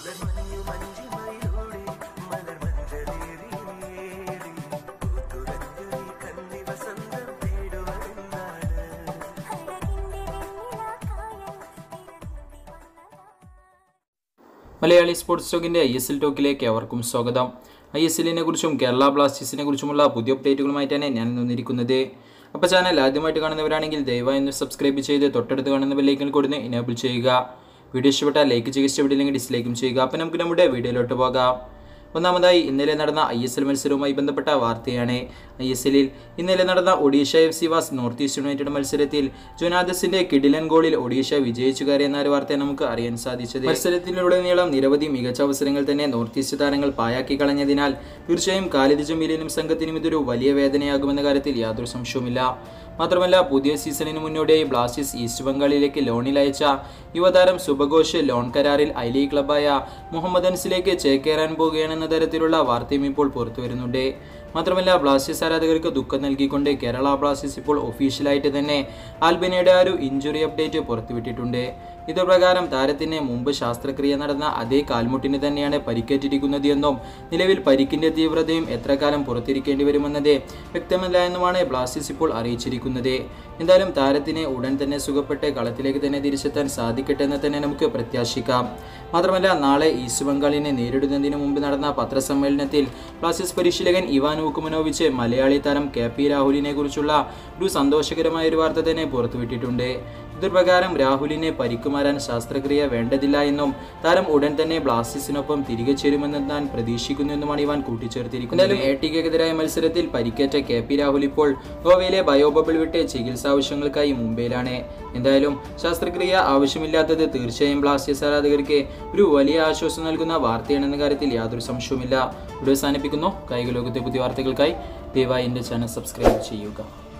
പുലർമഞ്ഞു മഞ്ചി മയിലൂടെ മലർ മഞ്ചലേറി പൂത്തുലഞ്ഞു നീ കന്നി വസന്തം തേടുവതെന്നാണ് മലയാളി സ്പോർട്സ് ടോക്കിന്റെ ഐ എസ് എൽ ടോക്കിലേക്ക് അവർക്കും സ്വാഗതം ഐ എസ് എല്ലിനെ കുറിച്ചും കേരള ബ്ലാസ്റ്റേഴ്സിനെ കുറിച്ചുമുള്ള പുതിയ അപ്ഡേറ്റുകളുമായിട്ടാണ് ഞാൻ വന്നിരിക്കുന്നത് അപ്പോൾ ചാനൽ ആദ്യമായിട്ട് കാണുന്നവരാണെങ്കിൽ ദയവായി ഒന്ന് സബ്സ്ക്രൈബ് ചെയ്ത് തൊട്ടടുത്ത് കാണുന്ന ബെല്ലൈക്കൻ കൊടുന്ന് ഇനേബിൾ ചെയ്യുക വീഡിയോ ഇഷ്ടപ്പെട്ടാൽ ലൈക്ക് ചെയ്യുക ഇഷ്ടപ്പെട്ടില്ലെങ്കിൽ ഡിസ്ലൈക്കും ചെയ്യുക അപ്പോൾ നമുക്ക് നമ്മുടെ വീഡിയോയിലോട്ട് പോകാം ഒന്നാമതായി ഇന്നലെ നടന്ന ഐ എസ് എൽ മത്സരവുമായി ബന്ധപ്പെട്ട വാർത്തയാണ് ഐ എസ് എല്ലിൽ ഇന്നലെ നടന്ന Odisha F C vs North East United മത്സരത്തിൽ ജൊനാദസിന്റെ കിഡിലൻ ഗോളിൽ ഒഡീഷ വിജയിച്ചു കയറിയെന്ന ഒരു വാർത്തയെ നമുക്ക് അറിയാൻ സാധിച്ചത് മത്സരത്തിലുടനീളം നിരവധി മികച്ച അവസരങ്ങൾ തന്നെ നോർത്ത് ഈസ്റ്റ് താരങ്ങൾ പായാക്കി കളഞ്ഞതിനാൽ തീർച്ചയായും കാലിദ് ജമീലിനും സംഘത്തിനും ഇതൊരു വലിയ വേദനയാകുമെന്ന കാര്യത്തിൽ യാതൊരു സംശയവുമില്ല മാത്രമല്ല പുതിയ സീസണിന് മുന്നോടിയായി ബ്ലാസ്റ്റേഴ്സ് ഈസ്റ്റ് ബംഗാളിലേക്ക് ലോണിൽ അയച്ച യുവതാരം സുബഘോഷ് ലോൺ കരാറിൽ ഐ ലീഗ് ക്ലബായ മുഹമ്മദൻസിലേക്ക് ചേക്കേറാൻ പോവുകയാണെന്ന തരത്തിലുള്ള വാർത്തയും ഇപ്പോൾ പുറത്തു വരുന്നുണ്ട് മാത്രമല്ല ബ്ലാസ്റ്റേഴ്സ് ആരാധകർക്ക് ദുഃഖം നൽകിക്കൊണ്ട് കേരള ബ്ലാസ്റ്റേഴ്സ് ഇപ്പോൾ ഒഫീഷ്യലായിട്ട് തന്നെ ആൽബിനയുടെ ആ ഒരു ഇഞ്ചുറി അപ്ഡേറ്റ് പുറത്തുവിട്ടിട്ടുണ്ട് ഇതുപ്രകാരം താരത്തിന് മുമ്പ് ശാസ്ത്രക്രിയ നടന്ന അതേ കാൽമുട്ടിന് തന്നെയാണ് പരിക്കേറ്റിരിക്കുന്നത് എന്നും നിലവിൽ പരിക്കിന്റെ തീവ്രതയും എത്ര കാലം പുറത്തിരിക്കേണ്ടി വരുമെന്നത് വ്യക്തമല്ല എന്നുമാണ് ബ്ലാസ്റ്റേഴ്സ് ഇപ്പോൾ അറിയിച്ചിരിക്കുന്നത് എന്തായാലും താരത്തിന് ഉടൻ തന്നെ സുഖപ്പെട്ട് കളത്തിലേക്ക് തന്നെ തിരിച്ചെത്താൻ സാധിക്കട്ടെ എന്ന് തന്നെ നമുക്ക് പ്രത്യാശിക്കാം മാത്രമല്ല നാളെ ഈസ്റ്റ് ബംഗാളിനെ നേരിടുന്നതിന് മുമ്പ് നടന്ന പത്രസമ്മേളനത്തിൽ ബ്ലാസ്റ്റേഴ്സ് പരിശീലകൻ ഇവാൻ വുക്കുമനോവിച്ച് മലയാളി താരം കെ പി രാഹുലിനെ കുറിച്ചുള്ള ഒരു സന്തോഷകരമായ ഒരു വാർത്ത തന്നെ പുറത്തുവിട്ടിട്ടുണ്ട് ഇതുപ്രകാരം രാഹുലിനെ പരിക്കുമാറാൻ ശസ്ത്രക്രിയ വേണ്ടതില്ല എന്നും താരം ഉടൻ തന്നെ ബ്ലാസ്റ്റേഴ്സിനൊപ്പം തിരികെ ചേരുമെന്ന് താൻ പ്രതീക്ഷിക്കുന്നു എന്നുമാണ് ഇവാൻ കൂട്ടിച്ചേർത്തിരിക്കുന്നത് എന്തായാലും എ ടിക്കെതിരായ മത്സരത്തിൽ പരിക്കേറ്റ കെ പി രാഹുൽ ഇപ്പോൾ ഗോവയിലെ ബയോബബിൾ വിട്ട് ചികിത്സാ ആവശ്യങ്ങൾക്കായി മുംബൈയിലാണ് എന്തായാലും ശസ്ത്രക്രിയ ആവശ്യമില്ലാത്തത് തീർച്ചയായും ബ്ലാസ്റ്റേഴ്സ് ആരാധകർക്ക് ഒരു വലിയ ആശ്വാസം നൽകുന്ന വാർത്തയാണെന്ന കാര്യത്തിൽ യാതൊരു സംശയവുമില്ല ഇവിടെ അവസാനിപ്പിക്കുന്നു കായിക ലോകത്തെ പുതിയ വാർത്തകൾക്കായി ദയവായി എൻ്റെ ചാനൽ സബ്സ്ക്രൈബ് ചെയ്യുക